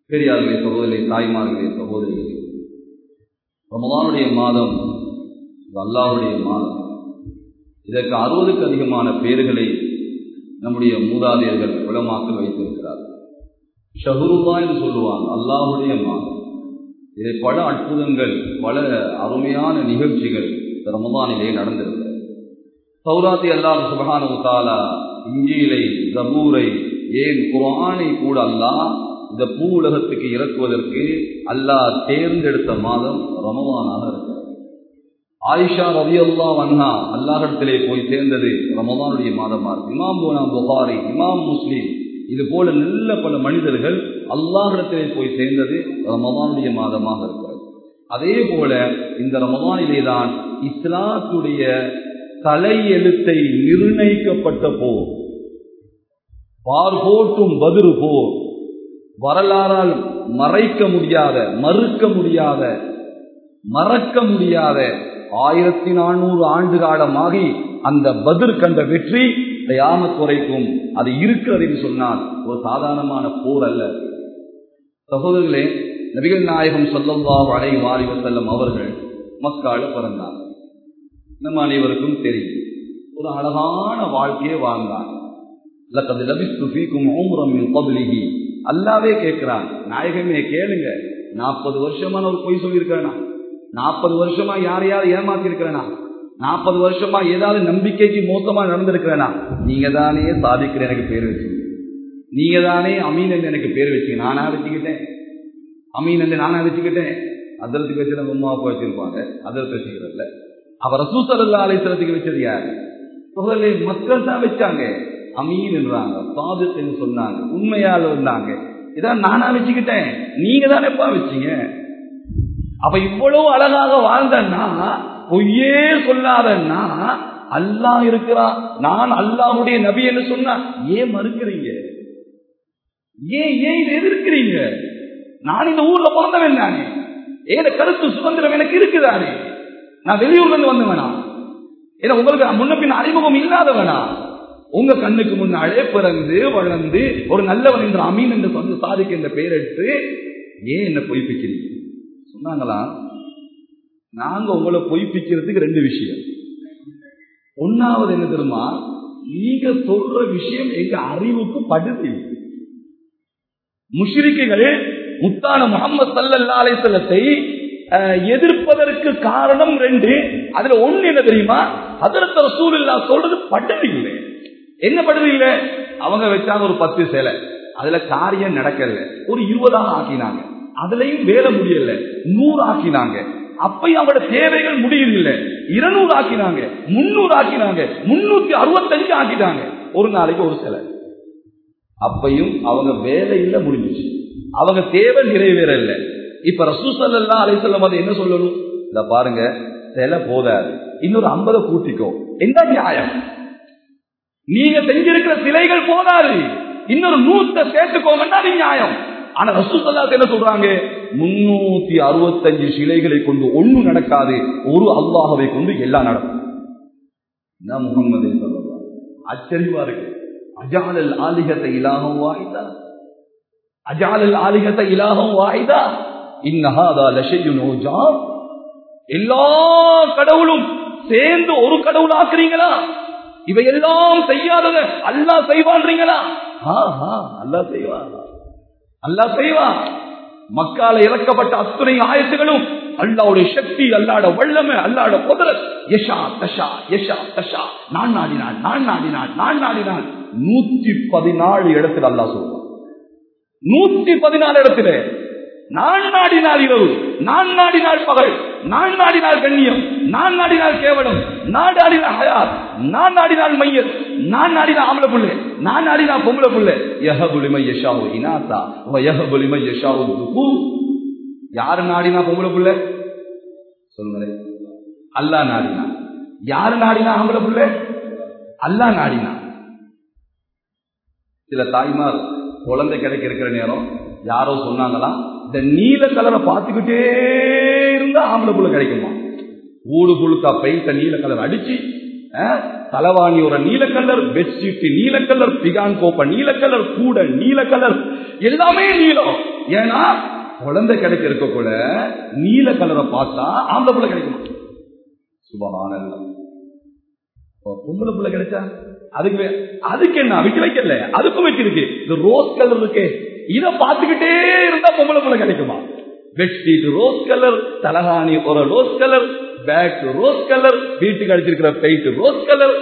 பெரியார்களே சகோதரி தாய்மார்களே சகோதரிகளே ரமதானுடைய மாதம் இது அல்லாஹுடைய மாதம் இதற்கு அறுபதுக்கு அதிகமான பேர்களை நம்முடைய மூதாதையர்கள் உளமாக்கல் வைத்திருக்கிறார் ஷஹுருல்லா என்று சொல்லுவாங்க அல்லாஹுடைய மாதம் இதை பல அற்புதங்கள் பல அருமையான நிகழ்ச்சிகள் ரமதானிலே நடந்திருக்கிறது சௌராத்தி அல்லாஹ் சுபஹானு தாலா இஞ்சியிலை ஜபூரை ஏன் குரானை கூட அல்லாஹ் இந்த பூ உலகத்துக்கு இறக்குவதற்கு அல்லாஹ் தேர்ந்தெடுத்த மாதம் ரமவானாக இருக்கிறது ஆயிஷா ரவி அல்லா வண்ணா அல்லாஹிடத்திலே போய் சேர்ந்தது ரமவானுடைய மாதமா இருக்கு இமாம் போனா புகாரி இமாம் முஸ்லீம் இது போல நல்ல பல மனிதர்கள் அல்லாஹிடத்திலே போய் சேர்ந்தது ரமவானுடைய மாதமாக இருக்கிறது அதே போல இந்த ரமவானிலே தான் இஸ்லாத்துடைய தலையெழுத்தை நிர்ணயிக்கப்பட்ட போர் பார்போட்டும் பதிரு போர் வரலாறால் மறைக்க முடியாத மறுக்க முடியாத மறக்க முடியாத ஆயிரத்தி நானூறு ஆண்டு காலமாகி அந்த பதிர் கண்ட வெற்றி தயாமத் வரைக்கும் அது இருக்கிறது என்று சொன்னால் ஒரு சாதாரணமான போர் அல்ல சகோதரர்களே நபிகள் நாயகம் சொல்லல்லாஹ் அலை மாறி செல்லும் அவர்கள் மக்கால பிறந்தார் நம்ம அனைவருக்கும் தெரியும் ஒரு அழகான வாழ்க்கையை வாழ்ந்தார் லக்கது லபிஸ்து ஃபீக்கும் உம்ரம் மின் கப்லிஹி அல்லாவே கேட்கிறான் நாயகமே கேளுங்க நாற்பது வருஷமா நான் ஒரு பொய் சொல்லியிருக்கிறேனா நாற்பது வருஷமா யாரையாவது ஏமாத்தி இருக்கிறேனா நாற்பது வருஷமா ஏதாவது நம்பிக்கைக்கு மோசமா நடந்திருக்கிறேனா நீங்க தானே சாதிக்கிற எனக்கு பேர் வச்சீங்க நீங்க தானே அமீன் என்று எனக்கு பேர் வச்சீங்க நானா வச்சுக்கிட்டேன் அமீன் என்று நானா வச்சுக்கிட்டேன் அதரத்துக்கு வச்சு நம்ம அம்மா அப்பா வச்சிருப்பாங்க அதரத்து வச்சுக்கிறதுல அவர் ரசூசல்லா அலைத்தலத்துக்கு வச்சது யாரு முதல்ல மக்கள் தான் வச்சாங்க அமீன் என்றாங்க சாதுன்னு சொன்னாங்க உண்மையால இருந்தாங்க இதான் நானா வச்சுக்கிட்டேன் நீங்க தானேப்பா வச்சீங்க அப்ப இவ்வளவு அழகாக வாழ்ந்தன்னா பொய்யே சொல்லாதன்னா அல்லாஹ் இருக்கிறான் நான் அல்லாஹுடைய நபி என்று சொன்னா ஏன் மறுக்கிறீங்க ஏன் ஏன் இதை எதிர்க்கிறீங்க நான் இந்த ஊர்ல பிறந்தவன் தானே ஏத கருத்து சுதந்திரம் எனக்கு இருக்குதானே நான் வெளியூர்ல இருந்து வந்தவனா ஏன்னா உங்களுக்கு முன்ன பின் அறிமுகம் இல்லாதவனா உங்க கண்ணுக்கு முன்னாலே பிறந்து வளர்ந்து ஒரு நல்லவன் என்ற அமீன் என்று சொந்த சாதிக்கு என்ற பெயர் எடுத்து ஏன் என்ன பொய்ப்பிக்கிறீங்க சொன்னாங்களா நாங்க உங்களை பொய்ப்பிக்கிறதுக்கு ரெண்டு விஷயம் ஒன்னாவது என்ன தெரியுமா நீங்க சொல்ற விஷயம் எங்க அறிவுக்கு படுது முஷ்ரிக்குகள் முத்தான முகமது சல்லல்லா அலைசல்லத்தை எதிர்ப்பதற்கு காரணம் ரெண்டு அதுல ஒண்ணு என்ன தெரியுமா அதற்கு ரசூல் இல்லா சொல்றது படுது இல்லை என்ன படுது இல்லை அவங்க வச்சாங்க ஒரு பத்து சேலை அதுல காரியம் நடக்கல ஒரு இருபதாக ஆக்கினாங்க அதுலயும் வேலை முடியல நூறு ஆக்கினாங்க அப்பயும் அவங்களோட தேவைகள் முடியல இருநூறு ஆக்கினாங்க முன்னூறு ஆக்கினாங்க முன்னூத்தி அறுபத்தஞ்சு ஆக்கிட்டாங்க ஒரு நாளைக்கு ஒரு சிலை அப்பையும் அவங்க வேலையில முடிஞ்சிச்சு அவங்க தேவை நிறைவேறல இப்ப ரசூசல்லா அலைசல்லம் அதை என்ன சொல்லணும் இத பாருங்க சிலை போதாது இன்னொரு ஐம்பதை கூட்டிக்கோ என்ன நியாயம் நீங்க செஞ்சிருக்கிற சிலைகள் போதாது இன்னொரு நூத்த சேர்த்துக்கோங்கன்னா அது நியாயம் ஆனா ரசூசல்லாக்கு என்ன சொல்றாங்க முன்னூத்தி அறுபத்தஞ்சு சிலைகளை கொண்டு ஒண்ணு நடக்காது ஒரு அல்லாஹவை கொண்டு எல்லாம் நடக்கும் என்ன முகம்மது சொல்லலாம் ஆச்சரியமா இருக்கு அஜாலல் ஆலிகத்தை இலாகம் வாய்தா அஜாலல் ஆலிகத்தை இலாகம் வாய்தா இன்னஹாதா லஷையுன் உஜாப் எல்லா கடவுளும் சேர்ந்து ஒரு கடவுள் ஆக்குறீங்களா இவையெல்லாம் செய்யாதத அல்லாஹ் செய்வான்றீங்களா அல்லா செய்வான் அல்லா செய்வான் மக்கால இறக்கப்பட்ட அத்துணை ஆயத்துகளும் அல்லாவுடைய சக்தி அல்லாட வல்லமை அல்லாட குதிரத் யஷா தஷா யஷா தஷா நான் நாடினான் நான் நாடினான் நான் நாடினான் நூத்தி பதினாலு இடத்துல அல்லா சொல்றான் நூத்தி பதினாலு இடத்துல நான் நாடினால் இரவு நான் நாடினால் பகல் நான் நாடினால் கண்ணியம் நான் நாடினால் கேவலம் நான் நாடினால் ஹயாத் நான் நாடினால் மையல் நான் நாடினால் ஆம்பளை புள்ளை நான் நாடினால் பொம்பளை புள்ளை யஹபுலிமை யஷாவு இனாசா யஹபுலிமை யஷாவு துகு யாரு நாடினா பொம்பளை புள்ளை சொல்லுங்களேன் அல்லா நாடினா யாரு நாடினா ஆம்பளை புள்ளை அல்லா நாடினா சில தாய்மார் குழந்தை கிடைக்க இருக்கிற நேரம் யாரோ சொன்னாங்களா இந்த நீல கலரை பார்த்துக்கிட்டே இருந்தா ஆம்பளை புள்ள கிடைக்குமா ஊடு புழுக்கா பெயிண்ட நீல கலர் அடிச்சு தலவாணி ஒரு நீல கலர் பெட்ஷீட் நீல கலர் பிகான் கோப்ப நீல கலர் கூட நீல கலர் எல்லாமே நீலம் ஏன்னா குழந்தை கிடைக்க இருக்க கூட நீல கலரை பார்த்தா ஆம்பளை பிள்ளை கிடைக்குமா சுபகானல்ல பொம்பளை பிள்ளை கிடைச்சா அதுக்கு வே- அதுக்கு என்ன விட்டு வைக்கல அதுக்கும் வச்சிருக்கு இந்த ரோஸ் கலர் இருக்கு இத பார்த்துக்கிட்டே இருந்தா பொம்பளை பிள்ளை கிடைக்குமா பெட்ஷீட் ரோஸ் கலர் தலகாணி ஒரு rose colour bag rose colour வீட்டுக்கு அடிச்சிருக்கிற பெயிண்ட் ரோஸ் கலர்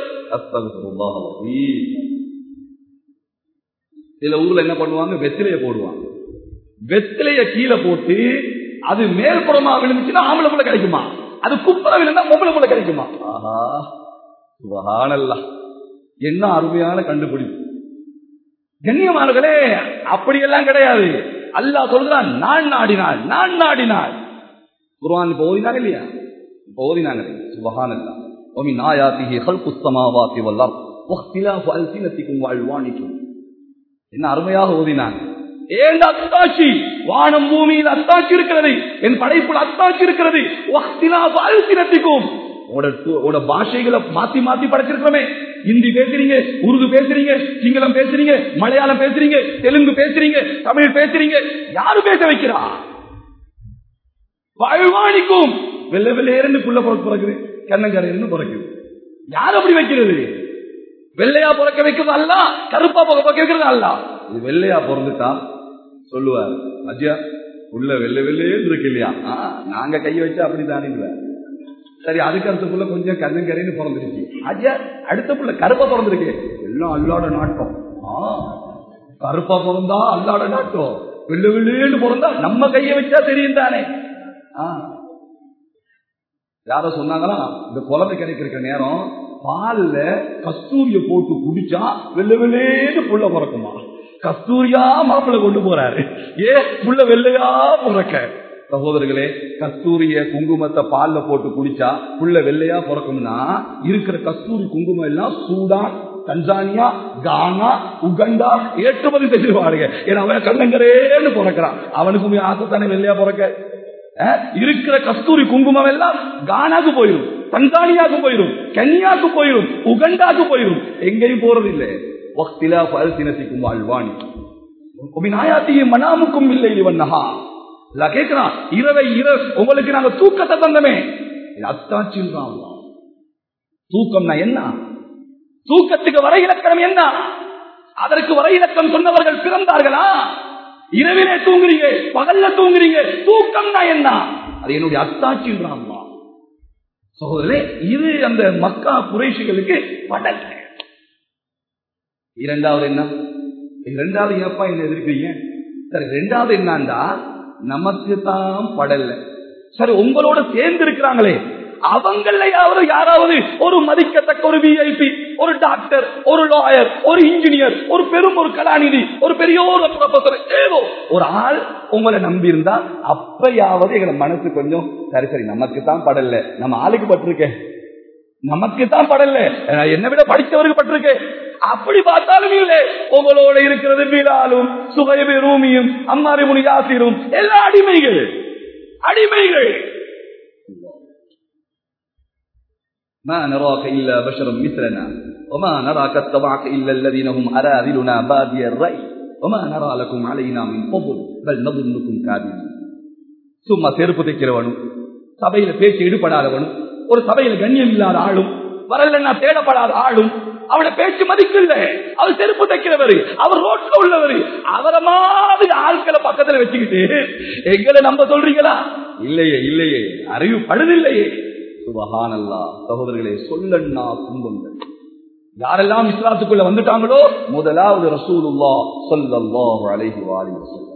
சில ஊர்ல என்ன பண்ணுவாங்க வெத்திலைய போடுவாங்க வெத்திலைய கீழே போட்டு அது மேல்புறமா விழுந்துச்சுன்னா ஆம்பளை பிள்ளை கிடைக்குமா அது குப்புற விழுந்தா பொம்பளை பிள்ளை கிடைக்குமா ஆஹா சுபஹானல்லா என்ன அருமையான கண்டுபிடிப்பு கண்ணியமானர்களே அப்படியெல்லாம் கிடையாது அல்லாஹ் சொல்றான் நான் நாடினாள் நான் நாடினாள் குர்ஆன் இப்ப ஓதினாங்க இல்லையா இப்ப ஓதினாங்க சுபஹானல்லா ومن آياته خلق السماوات والأرض واختلاف ألسنتكم وألوانكم என்ன அருமையாக ஓதினாங்க ஏன் அத்தாட்சி வானம் பூமியில் அத்தாட்சி இருக்கிறது என் படைப்புல அத்தாட்சி இருக்கிறது வக்திலாஃப் அல்சினத்திக்கும் உங்களோட து- உங்களோட பாஷைகளை மாத்தி மாத்தி படைச்சிருக்கிறோமே ஹிந்தி பேசுறீங்க உருது பேசுறீங்க சிங்களம் பேசுறீங்க மலையாளம் பேசுறீங்க தெலுங்கு பேசுறீங்க தமிழ் பேசுறீங்க யாரு பேச வைக்கிறா வாழ்வாணிக்கும் வெள்ளை வெள்ளையர்னு புள்ள பிறகு பிறகுது கண்ணங்கரையர்னு பிறக்குது யார் அப்படி வைக்கிறது வெள்ளையா பிறக்க வைக்கிறது அல்ல கருப்பா பிறக்க வைக்கிறது அல்ல இது வெள்ளையா பிறந்துட்டா சொல்லுவார் அஜயா உள்ள வெள்ளை வெள்ளையேன்னு இருக்கு இல்லையா ஆ, நாங்க கைய வச்சா அப்படி தானே சரி அதுக்கு அடுத்த புள்ள கொஞ்சம் கண்ணங்கரைன்னு பிறந்துருச்சு அஜயா அடுத்த புள்ள கருப்பா பிறந்திருக்கு எல்லாம் அல்லாட நாட்டம் ஆ, கருப்பா பிறந்தா அல்லாட நாட்டம் வெள்ளை வெள்ளையேன்னு பிறந்தா நம்ம கைய வச்சா தெரியும் தானே ஆ. யாரோ சொன்னாங்களா இந்த குழந்தை கிடைக்கிற நேரம் பால்ல கஸ்தூரிய போட்டு குடிச்சா வெள்ளை வெள்ளையேன்னு புள்ள பிறக்குமா கஸ்தூரியா மாப்பிள்ளை கொண்டு போறாரு ஏ புள்ள வெள்ளையா பிறக்க சகோதரர்களே கஸ்தூரிய குங்குமத்தை பால்ல போட்டு குடிச்சா புள்ள வெள்ளையா பிறக்கும்னா இருக்கிற கஸ்தூரி குங்குமம் எல்லாம் சூடான் தன்சானியா கானா உகண்டா ஏற்றுமதி செஞ்சிருவாருங்க ஏன்னா அவன் கண்ணங்கரேன்னு பிறக்கிறான் அவனுக்கும் ஆசை தானே வெள்ளையா பிறக்க அஹ், இருக்கிற கஸ்தூரி குங்குமம் எல்லாம் கானாக்கு போயிடும் தன்சானியாக்கு போயிடும் கன்னியாக்கு போயிடும் உகண்டாக்கு போயிடும் எங்கேயும் போறது இல்லை வக்திலா பல்சினத்திக்கும் வாழ்வாணி ஆயாத்தியும் மனாமுக்கும் இல்லை இவன் நகா இல்ல கேட்கிறான் இரவை இர உங்களுக்கு நாங்க தூக்கத்தை தந்தமே இது அத்தாச்சின்றான் தூக்கம்னா என்ன தூக்கத்துக்கு வர இலக்கணம் என்ன அதற்கு வர இலக்கம் சொன்னவர்கள் பிறந்தார்களா இரவிலே தூங்குறீங்க பகல்ல தூங்குறீங்க தூக்கம்னா என்ன அது என்னுடைய அத்தாச்சின்றான் சகோதரே இது அந்த மக்கா குறைஷிகளுக்கு படல் இரண்டாவது என்ன இரண்டாவது ஏப்பா என்ன எதிர்க்கிறீங்க சரி ரெண்டாவது என்னண்டா நமக்கு தான் படல சரி உங்களோட சேர்ந்து இருக்கிறாங்களே அவங்களையாவது யாராவது ஒரு மதிக்கத்தக்க ஒரு விஐபி ஒரு டாக்டர் ஒரு லாயர் ஒரு இன்ஜினியர் ஒரு பெரும் ஒரு கலாநிதி ஒரு பெரிய ஒரு ப்ரொஃபசர் ஏதோ ஒரு ஆள் உங்களை நம்பி இருந்தா அப்பயாவது எங்களை மனசு கொஞ்சம் சரி சரி நமக்கு தான் படல நம்ம ஆளுக்கு பட்டிருக்கேன் நமக்கு தான் படல அஹ் என்னை விட படித்தவருக்கு பட்டிருக்கு அப்படி பார்த்தாலும் இல்லை உங்களோட இருக்கிறது பிலாலும் சுகைபி ரூமியும் அம்மாரி முனி யாசிரும் எல்லா அடிமைகள் அடிமைகள் ما نراك إلا بشرا مثلنا وما نراك اتبعك إلا الذين هم أراذلنا بادي الرأي وما نرى لكم علينا من فضل بل نظنكم كاذبين சும்மா செருப்பு தைக்கிறவனும் சபையில பேச்சு ஈடுபடாதவனும் ஒரு சபையில கண்ணியம் இல்லாத ஆளும் வரலன்னா தேடப்படாத ஆளும் அவனை பேச்சு மதிக்கல அவர் செருப்பு தைக்கிறவர் அவர் ரோட்ல உள்ளவர் அவரை மாதிரி ஆட்களை பக்கத்துல வச்சுக்கிட்டு எங்களை நம்ப சொல்றீங்களா இல்லையே இல்லையே அறிவு படுதில்லையே சுபஹானல்லா சகோதரர்களே சொல்லண்ணா துன்பங்கள் யாரெல்லாம் இஸ்லாத்துக்குள்ள வந்துட்டாங்களோ முதலாவது ரசூலுல்லா சொல்லல்லாஹு அலைஹி வாலிஹி வஸல்லம்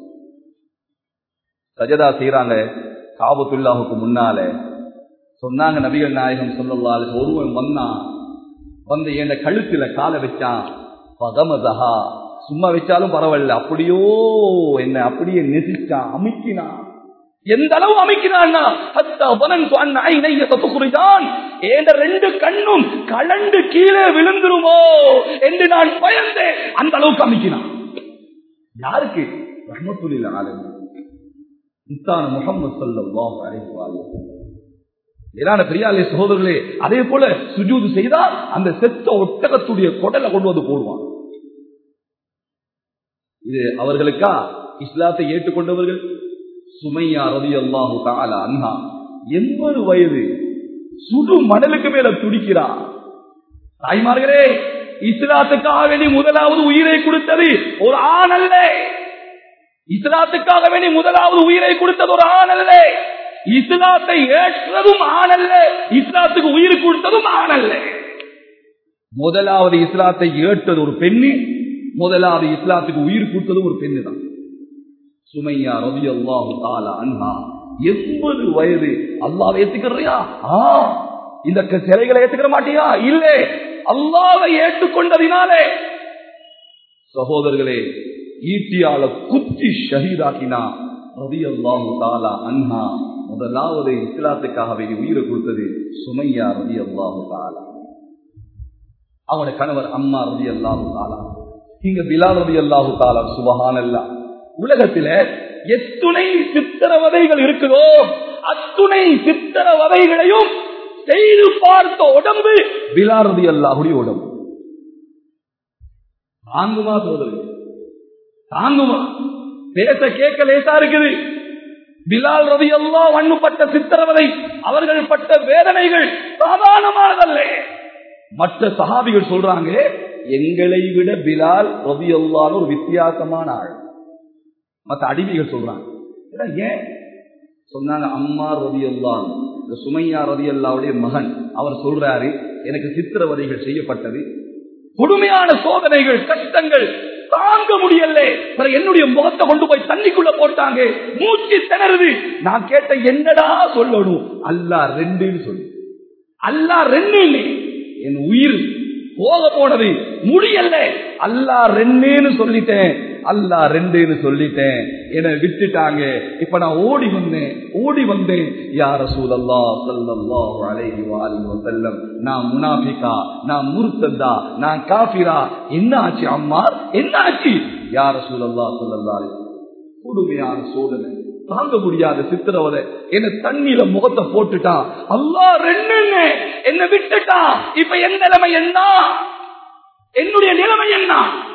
சஜதா செய்யறாங்க காபத்துல்லாவுக்கு முன்னால சொன்னாங்க நபிகள் நாயகம் சொல்லல்லால் ஒருவன் வந்தான் வந்து என் கழுத்துல காலை வச்சான் பகமதஹா சும்மா வச்சாலும் பரவாயில்ல அப்படியோ என்ன அப்படியே நெசிச்சான் அமுக்கினான் எந்த அளவு அமைக்கிறான்னா ரெண்டு கண்ணும் கலண்டு கீழே விழுந்துருமோ என்று நான் பயந்தேன் அந்த அளவுக்கு அமைக்கினான் யாருக்கு ரஹமத்துல்ல ஆலமி முத்தான முகமது சல்லாஹ் அலைஹி ஏதான பெரியாலே சகோதரர்களே அதே போல சுஜூது செய்தால் அந்த செத்த ஒட்டகத்துடைய குடலை கொண்டு வந்து போடுவான் இது அவர்களுக்கா இஸ்லாத்தை ஏற்றுக்கொண்டவர்கள் சுமையா ரதி அல்லாஹு தாலா அண்ணா எண்பது வயது சுடு மணலுக்கு மேல துடிக்கிறா தாய்மார்களே இஸ்லாத்துக்காக வேண்டி முதலாவது உயிரை கொடுத்தது ஒரு ஆண் அல்ல இஸ்லாத்துக்காக வேண்டி முதலாவது உயிரை கொடுத்தது ஒரு ஆண் அல்ல இஸ்லாத்தை ஏற்றதும் ஆண் அல்ல இஸ்லாத்துக்கு உயிர் கொடுத்ததும் ஆண் அல்ல முதலாவது இஸ்லாத்தை ஏற்றது ஒரு பெண்ணு முதலாவது இஸ்லாத்துக்கு உயிர் கொடுத்ததும் ஒரு பெண்ணு தான் சுமையா ரவி அல்லாஹு தாலா அண்ணா எண்பது வயது அல்லாவை ஏத்துக்கிறியா ஆ இந்த க- சிலைகளை ஏத்துக்கிற மாட்டியா இல்லே அல்லாவை ஏற்றுக்கொண்டதினாலே சகோதரர்களே ஈட்டியால குத்தி ஷஹீதாக்கினா ரவி அல்லாஹு தாலா அண்ணா முதலாவது இஸ்லாத்துக்காகவே உயிரை கொடுத்தது சுமையா ரவி அல்லாஹு தாலா அவனோட கணவர் அம்மா ரவி அல்லாஹு தாலா இங்க பிலால் ரவி அல்லாஹு தாலா சுபஹான் உலகத்தில எத்துணை சித்திரவதைகள் இருக்குதோ அத்துணை சித்திரவதைகளையும் செய்து பார்த்த உடம்பு பிலால் ரவி அல்லாஹுடைய உடம்பு தாங்குமா சோதரி தாங்குமா பேச கேட்க லேசா இருக்குது பிலால் ரவி அல்லா வண்ணுப்பட்ட சித்திரவதை அவர்கள் பட்ட வேதனைகள் சாதாரணமானதல்ல மற்ற சஹாபிகள் சொல்றாங்க எங்களை விட பிலால் ரவி அல்லான்னு ஒரு வித்தியாசமான ஆள் மற்ற அடிமைகள் சொல்றாங்க ஏடா, ஏன் சொன்னாங்க அம்மா ரவி அல்லான் இந்த சுமையா ரவி அல்லாவுடைய மகன் அவர் சொல்றாரு எனக்கு சித்திரவதைகள் செய்யப்பட்டது கொடுமையான சோதனைகள் கஷ்டங்கள் தாங்க முடியல பிறகு என்னுடைய முகத்தை கொண்டு போய் தண்ணிக்குள்ள போட்டாங்க மூச்சு திணறுது நான் கேட்ட என்னடா சொல்லணும் அல்லா ரெண்டுன்னு சொல்லு அல்லா ரெண்டு இல்லை என் உயிர் போக போனது முடியல அல்லா ரெண்டுன்னு சொல்லிட்டேன் அல்லா ரெண்டுன்னு சொல்லிட்டேன் என்னை விட்டுட்டாங்க இப்ப நான் ஓடி வந்தேன் ஓடி வந்தேன் யார சூழல்லா சல்லல்லாஹு அலைஹி வாலிஹி வஸல்லம் நான் முனாஃபிகா நான் முர்த்ததா நான் காஃபிரா என்ன ஆச்சு அம்மா என்ன ஆச்சு யார சூழல்லா சல்லல்லாஹு அலைஹி கொடுமையான சோதனை தாங்க முடியாத சித்திரவதை என்ன தண்ணியில முகத்தை போட்டுட்டான் அல்லா ரெண்டுன்னு என்ன விட்டுட்டான் இப்ப என் நிலைமை என்ன என்னுடைய நிலைமை என்ன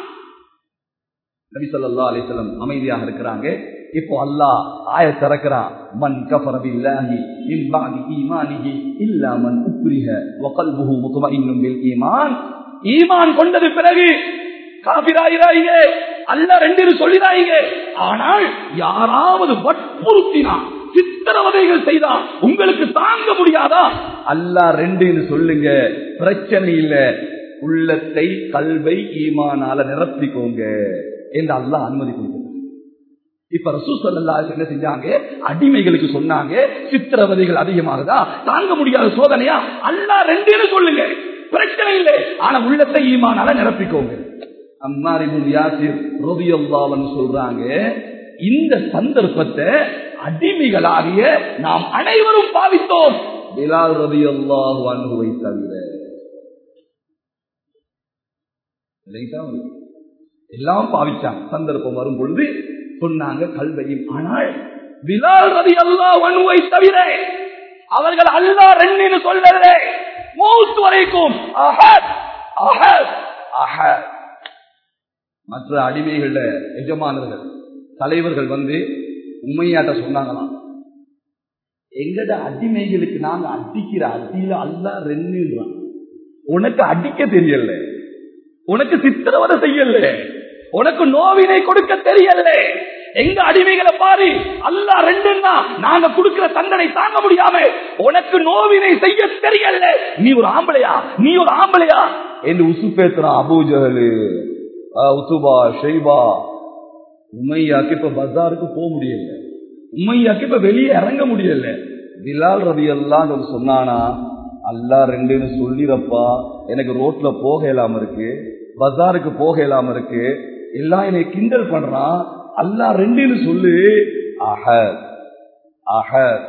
நபி ஸல்லல்லாஹு அலைஹி வஸல்லம் அமைதியாக இருக்கிறாங்க இப்போ அல்லாஹ் ஆய திறக்கிறான் மன் கஃபர பில்லாஹி மின் பஅதி ஈமானிஹி இல்லா மன் உக்ரிஹ வ கல்புஹு முத்மஇன்னும் பில் ஈமான் ஈமான் கொண்டது பிறகு காபிராயிராயிங்க அல்ல ரெண்டு சொல்லிடாயிங்க ஆனால் யாராவது வற்புறுத்தினா சித்திரவதைகள் செய்தா உங்களுக்கு தாங்க முடியாதா அல்லா ரெண்டுன்னு சொல்லுங்க பிரச்சனை இல்ல உள்ளத்தை கல்வை ஈமானால நிரப்பிக்கோங்க என்று அல்லாஹ் அனுமதி கொடுத்தார் இப்ப ரசூசல்லா என்ன செஞ்சாங்க அடிமைகளுக்கு சொன்னாங்க சித்திரவதைகள் அதிகமாகுதா தாங்க முடியாத சோதனையா அல்லா ரெண்டுன்னு சொல்லுங்க பிரச்சனை இல்லை ஆனா உள்ளத்தை ஈமானால நிரப்பிக்கோங்க அம்மாரிபுல் யாசிர் ரபியல்லாவன் சொல்றாங்க இந்த சந்தர்ப்பத்தை அடிமைகளாகிய நாம் அனைவரும் பாவித்தோம் பிலால் ரபியல்லாஹு அன்புவை தவிர இதைத்தான் எல்லாம் பாவிச்சாங்க சந்தர்ப்பம் வரும் பொழுது சொன்னாங்க கல்வையும் ஆனால் பிலால் ரதி அல்லா வனுவை தவிர அவர்கள் அல்லா ரெண்டுன்னு சொல்லல மூத்து வரைக்கும் அஹத் அஹத் அஹத் மற்ற அடிமைகள எஜமானர்கள் தலைவர்கள் வந்து உண்மையாட்ட சொன்னாங்களாம் எங்கட அடிமைகளுக்கு நாங்க அடிக்கிற அடியில அல்லா ரெண்டுன்றான் உனக்கு அடிக்க தெரியல உனக்கு சித்திரவதை செய்யல உனக்கு நோவினை கொடுக்க தெரியல எங்க அடிமைகளை பாரு அல்லா ரெண்டுன்னா நாங்க கொடுக்கிற தண்டனை தாங்க முடியாம உனக்கு நோவினை செய்ய தெரியல நீ ஒரு ஆம்பளையா நீ ஒரு ஆம்பளையா என்று உசு பேசுறான் அபூஜகலு உசுபா ஷெய்பா உமையாக்கு இப்ப பஜாருக்கு போக முடியல உமையாக்கு இப்ப வெளியே இறங்க முடியல பிலால் ரவி எல்லாம் சொன்னானா அல்லா ரெண்டுன்னு சொல்லிடப்பா எனக்கு ரோட்ல போக இயலாம இருக்கு பஜாருக்கு போக இயலாம இருக்கு எல்லாம் என்னை கிண்டல் பண்றான் அல்லா ரெண்டுன்னு சொல்லு ஆஹ ஆஹ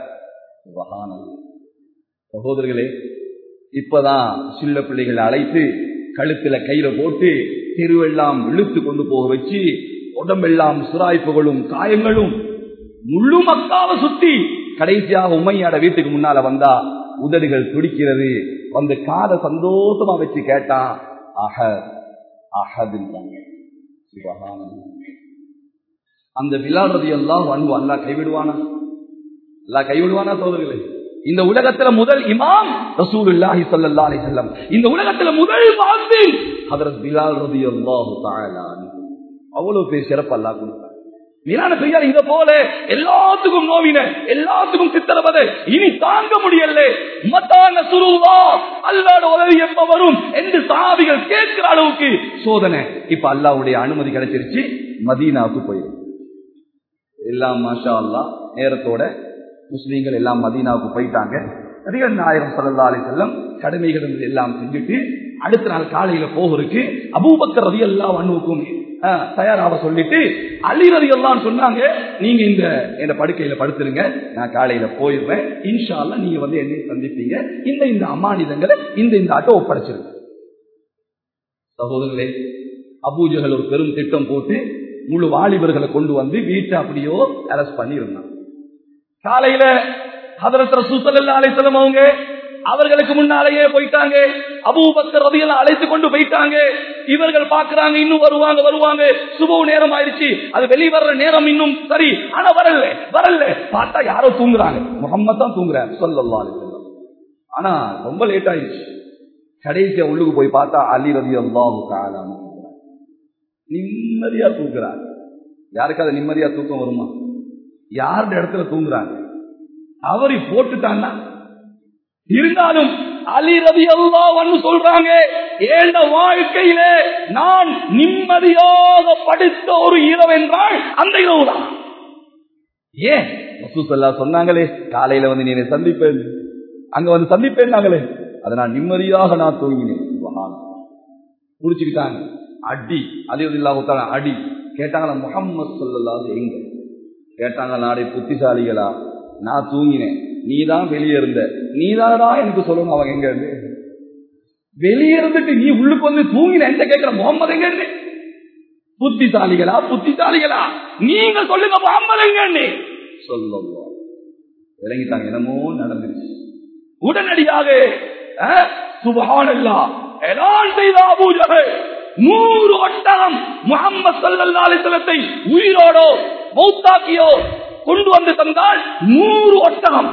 சகோதரர்களே இப்பதான் சில்ல பிள்ளைகளை அழைத்து கழுத்துல கையில போட்டு தெருவெல்லாம் இழுத்து கொண்டு போக வச்சு உடம்பெல்லாம் சுராய்ப்புகளும் காயங்களும் முழு மக்காவை சுத்தி கடைசியாக உமையாட வீட்டுக்கு முன்னால வந்தா உதடுகள் துடிக்கிறது வந்து காதை சந்தோஷமா வச்சு கேட்டான் அஹ அஹதுன்றாங்க அந்த விளாடுறது எல்லாம் அன்பு அல்லா கைவிடுவானா அல்லா கைவிடுவானா சோதர்களே இந்த உலகத்துல முதல் இமாம் ரசூலுல்லாஹி ஸல்லல்லாஹு அலைஹி வஸல்லம் இந்த உலகத்துல முதல் வாசில் ஹஜ்ரத் பிலால் ரலியல்லாஹு தஆலா அவ்வளவு பேர் சிறப்பு அல்லாஹ் கொடுத்தார் மீனான பெரியார் இத போல எல்லாத்துக்கும் நோவின எல்லாத்துக்கும் சித்திரவதை இனி தாங்க முடியல மத்தான சுருவா அல்லாட உதவி எப்ப வரும் என்று சாவிகள் கேட்கிற அளவுக்கு சோதனை இப்ப அல்லாவுடைய அனுமதி கிடைச்சிருச்சு மதீனாவுக்கு போயிடும் எல்லாம் மாஷா அல்லா நேரத்தோட முஸ்லீம்கள் எல்லாம் மதீனாவுக்கு போயிட்டாங்க நபிகள் நாயகம் சல்லா அலி செல்லம் கடமைகள் எல்லாம் செஞ்சுட்டு அடுத்த நாள் காலையில போகிறதுக்கு அபூபக்கர் ரதி எல்லா அண்ணுக்கும் தயாராக சொல்லிட்டு அலி ரதி எல்லாம் சொன்னாங்க நீங்க இந்த என் படுக்கையில படுத்துருங்க நான் காலையில போயிடுவேன் இன்ஷால்ல நீங்க வந்து என்னை சந்திப்பீங்க இந்த இந்த அமானிதங்களை இந்த இந்த ஆட்டோ ஒப்படைச்சிருங்க சகோதரர்களே அபூஜகள் ஒரு பெரும் திட்டம் போட்டு முழு வாலிபர்களை கொண்டு வந்து வீட்டை அப்படியோ அரெஸ்ட் பண்ணியிருந்தாங்க காலையில ஹதரத் ரசூசல்லா அலைசலம் அவங்க அவர்களுக்கு முன்னாலேயே போயிட்டாங்க அபூபக்கர் ரதியெல்லாம் அழைத்து கொண்டு போயிட்டாங்க இவர்கள் பாக்குறாங்க இன்னும் வருவாங்க வருவாங்க சுப நேரம் ஆயிடுச்சு அது வெளியே வர்ற நேரம் இன்னும் சரி ஆனா வரல வரல பார்த்தா யாரோ தூங்குறாங்க முகம்மது தான் தூங்குறாரு சொல்லல்லா அலைசலம் ஆனா ரொம்ப லேட் ஆயிடுச்சு கடைசியா உள்ளுக்கு போய் பார்த்தா அலி ரதி அல்லாஹு காலம் நிம்மதியா தூங்குறாங்க யாருக்காவது நிம்மதியா தூக்கம் வருமா யாருடைய இடத்துல தூங்குறாங்க அவரை போட்டுட்டாங்கன்னா இருந்தாலும் அலி ரவி அல்லான்னு சொல்றாங்க ஏண்ட வாழ்க்கையில நான் நிம்மதியாக படித்த ஒரு இரவு என்றால் அந்த இரவு தான் ஏன் மசூசல்லா சொன்னாங்களே காலையில வந்து நீ சந்திப்பேன் அங்க வந்து சந்திப்பேன் நாங்களே அதை நான் நிம்மதியாக நான் தூங்கினேன் புடிச்சுக்கிட்டாங்க அடி அலி இல்லாம அடி கேட்டாங்களா முகம்மது சொல்லலாது எங்க கேட்டாங்க நாடே புத்திசாலிகளா நான் தூங்கினேன் நீ தான் வெளியே இருந்த நீ தானடா எனக்கு சொல்லணும் அவங்க எங்க இருந்து வெளியே இருந்துட்டு நீ உள்ளுக்கு வந்து தூங்கின எந்த கேட்கிற முகம்மது எங்க இருந்து புத்திசாலிகளா புத்திசாலிகளா நீங்க சொல்லுங்க முகம்மது எங்க சொல்லுவோம் விளங்கிட்டாங்க என்னமோ நடந்துருச்சு உடனடியாக சுபஹானல்லா எதான் செய்த அபூஜகல் நூறு ஒட்டகம் முகம்மது சல்லா அலிசலத்தை உயிரோடோ மௌத்தாக்கியோ கொண்டு வந்து தந்தால் நூறு ஒட்டகம்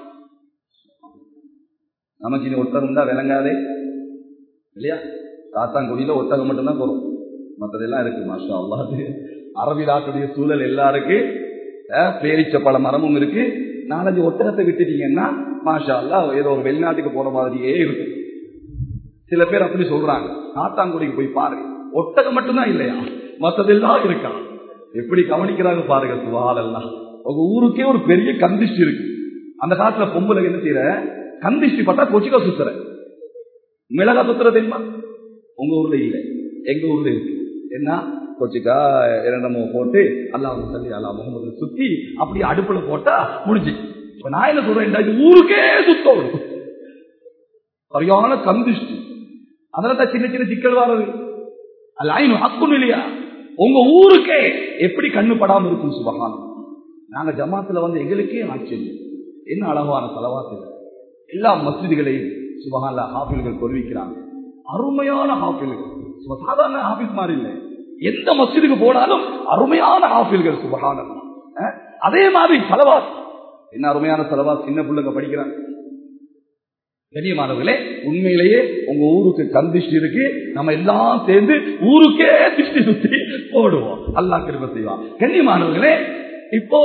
நமக்கு இனி ஒட்டகம் தான் விளங்காதே இல்லையா காத்தாங்குடியில ஒட்டகம் மட்டும்தான் போறோம் மற்றதெல்லாம் இருக்கு மாஷா அல்லாது அரபி நாட்டுடைய சூழல் எல்லாருக்கு பேரிச்ச பல மரமும் இருக்கு நாலஞ்சு ஒட்டகத்தை விட்டுட்டீங்கன்னா மாஷா அல்லா ஏதோ ஒரு வெளிநாட்டுக்கு போற மாதிரியே இருக்கு சில பேர் அப்படி சொல்றாங்க காத்தாங்குடிக்கு போய் பாருங்க ஒட்டகம் மட்டும்தான் இல்லையா மற்றதெல்லாம் இருக்கா எப்படி கவனிக்கிறாங்க பாருங்க சுவாலெல்லாம் உங்க ஊருக்கே ஒரு பெரிய கந்திஷ்டி இருக்கு அந்த காலத்துல பொம்பளை என்ன செய்யற கந்திஷ்டி பட்டா கொச்சிக்கா சுத்துற மிளகா சுத்துற தெரியுமா உங்க ஊர்ல இல்ல எங்க ஊர்ல இருக்கு என்ன கொச்சிக்கா இரண்டமோ போட்டு அல்லாஹ் சொல்லி அல்லா முகமது சுத்தி அப்படி அடுப்புல போட்டா முடிஞ்சு இப்ப நான் என்ன சொல்றேன் ஊருக்கே சுத்தம் சரியான கந்திஷ்டி அதனால சின்ன சின்ன சிக்கல் வர்றது அல்ல ஐநூறு ஹக்கும் இல்லையா உங்க ஊருக்கே எப்படி கண்ணு படாம இருக்கும் சுபகானம் நாங்க ஜமாத்துல வந்து எங்களுக்கே ஆச்சரியம் என்ன அழகான செலவாத்து எல்லா மசிதிகளையும் சுபகான்ல ஹாஃபில்கள் பொருவிக்கிறாங்க அருமையான ஹாஃபில்கள் சாதாரண ஹாஃபிஸ் மாதிரி இல்லை எந்த மசிதுக்கு போனாலும் அருமையான ஹாஃபில்கள் சுபகானம் அதே மாதிரி செலவாத் என்ன அருமையான செலவா சின்ன பிள்ளைங்க படிக்கிறாங்க கண்ணியமானவர்களே உண்மையிலேயே உங்க ஊருக்கு கந்திஷ்டி இருக்கு நம்ம எல்லாம் சேர்ந்து ஊருக்கே திஷ்டி சுத்தி போடுவோம் அல்லா கிருப செய்வான் கண்ணியமானவர்களே இப்போ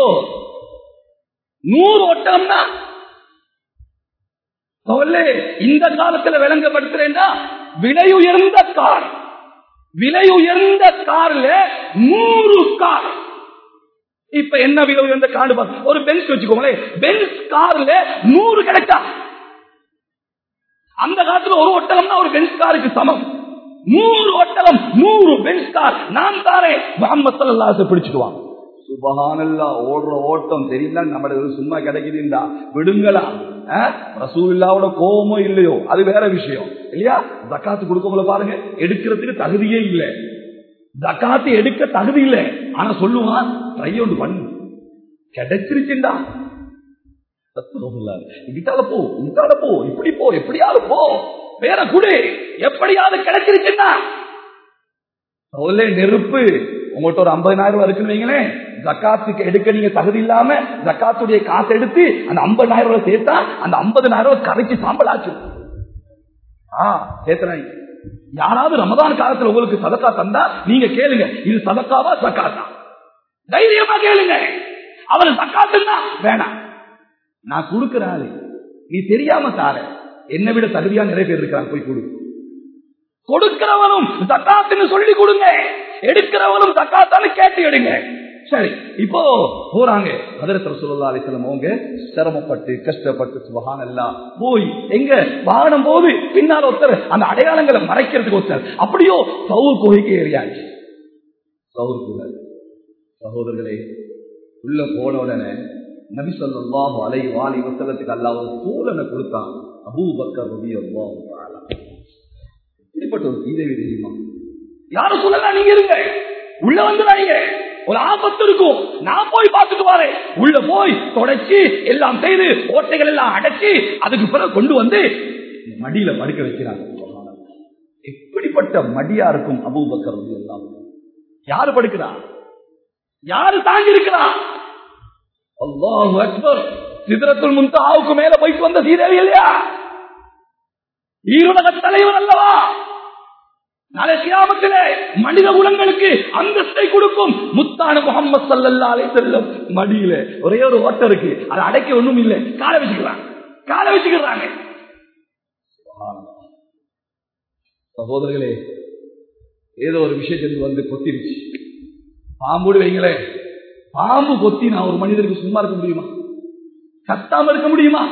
நூறு ஓட்டம்னா இந்த காலத்துல விளங்கப்படுத்துறேன்னா விலை உயர்ந்த கார் விலை உயர்ந்த கார்ல நூறு கார் இப்ப என்ன விலை உயர்ந்த கார் ஒரு பென்ஸ் வச்சுக்கோங்களேன் பென்ஸ் கார்ல நூறு கிடைச்சா அந்த காலத்துல ஒரு ஒட்டகம்னா ஒரு பென்ஸ் காருக்கு சமம் நூறு ஒட்டகம் நூறு பென்ஸ் கார் நான் தாரே முகமது சல்லாச பிடிச்சிடுவாங்க சுபகானல்லா ஓடுற ஓட்டம் தெரியல நம்மள சும்மா கிடைக்குதுண்டா விடுங்களா ரசூல்லாவோட கோபமோ இல்லையோ அது வேற விஷயம் இல்லையா ஜக்காத்து கொடுக்கவங்கள பாருங்க எடுக்கிறதுக்கு தகுதியே இல்லை ஜக்காத்து எடுக்க தகுதி இல்லை ஆனா சொல்லுவான் ட்ரை ஒன்று பண்ணு கிடைச்சிருச்சுண்டா இங்கிட்டால போ இங்கிட்டால போ இப்படி போ எப்படியாவது போ வேற குடு எப்படியாவது கிடைச்சிருச்சுன்னா நெருப்பு உங்கள்கிட்ட ஒரு ஐம்பதாயிரம் ரூபாய் இருக்குன்னு வைங்களேன் ஜக்காத்துக்கு எடுக்க நீங்க தகுதி இல்லாம ஜக்காத்துடைய காசை எடுத்து அந்த ஐம்பதாயிரம் ரூபாய் சேர்த்தா அந்த ஐம்பதாயிரம் ரூபாய் கரைச்சி சாம்பலாச்சு ஆ சேர்த்தனாய் யாராவது ரமதான் காலத்துல உங்களுக்கு சதக்கா தந்தா நீங்க கேளுங்க இது சதக்காவா சக்காத்தா தைரியமா கேளுங்க அவர் சக்காத்துன்னா வேணாம் நான் கொடுக்கிற ஆளு நீ தெரியாம தார என்னை விட தகுதியா நிறைய பேர் இருக்கிறாங்க போய் கொடு கொடுக்கிறவனும் சக்காத்துன்னு சொல்லி கொடுங்க எடுக்கிறவனும் சக்காத்தான்னு கேட்டு எடுங்க சரி இப்போ போறாங்க அதிரத்தர் சொல்லா அலிசலம் அவங்க சிரமப்பட்டு கஷ்டப்பட்டு சுபகான் எல்லாம் போய் எங்க வாகனம் போது பின்னால் ஒருத்தர் அந்த அடையாளங்களை மறைக்கிறதுக்கு ஒருத்தர் அப்படியோ சவுர் கோகைக்கு ஏறியாச்சு சவுர் குகை சகோதரர்களே உள்ள போன உடனே நபி சொல்லாஹு அலை வாலி வசலத்துக்கு அல்லாஹ் ஒரு சூழனை கொடுத்தான் அபூ பக்கர் ரவி அல்லாஹ் இப்படிப்பட்ட ஒரு சீதேவி தெரியுமா யாரும் சொல்லலாம் நீங்க இருங்க உள்ள வந்துடாதீங்க ஒரு ஆபத்து இருக்கும் நான் போய் பார்த்துட்டு வரேன் உள்ள போய் தொடச்சி எல்லாம் செய்து ஓட்டைகள் எல்லாம் அடைச்சி அதுக்கு பிறகு கொண்டு வந்து மடியில படுக்க வைக்கிறாங்க எப்படிப்பட்ட மடியா இருக்கும் அபூபக்கர் ரவி எல்லாம் யாரு படுக்கிறா யாரு தாங்கி இருக்கிறா அல்லாஹு அக்பர் சிதறத்துள் முந்தாவுக்கு மேல போயிட்டு வந்த சீதேவி இல்லையா ஈருலக தலைவர் அல்லவா நாளை கியாமத்திலே மனித குலங்களுக்கு அந்தஸ்தை கொடுக்கும் முத்தான முகமது சல்லல்லாலே செல்லும் மடியில ஒரே ஒரு ஓட்டம் இருக்கு அதை அடைக்க ஒண்ணும் இல்லை காலை வச்சுக்கிறாங்க காலை வச்சுக்கிறாங்க சகோதரர்களே ஏதோ ஒரு விஷயத்திற்கு வந்து கொத்திருச்சு பாம்போடு வைங்களேன் பாம்பு கொத்தி நான் ஒரு மனிதருக்கு சும்மா இருக்க முடியுமா சத்தாம இருக்க முடியுமா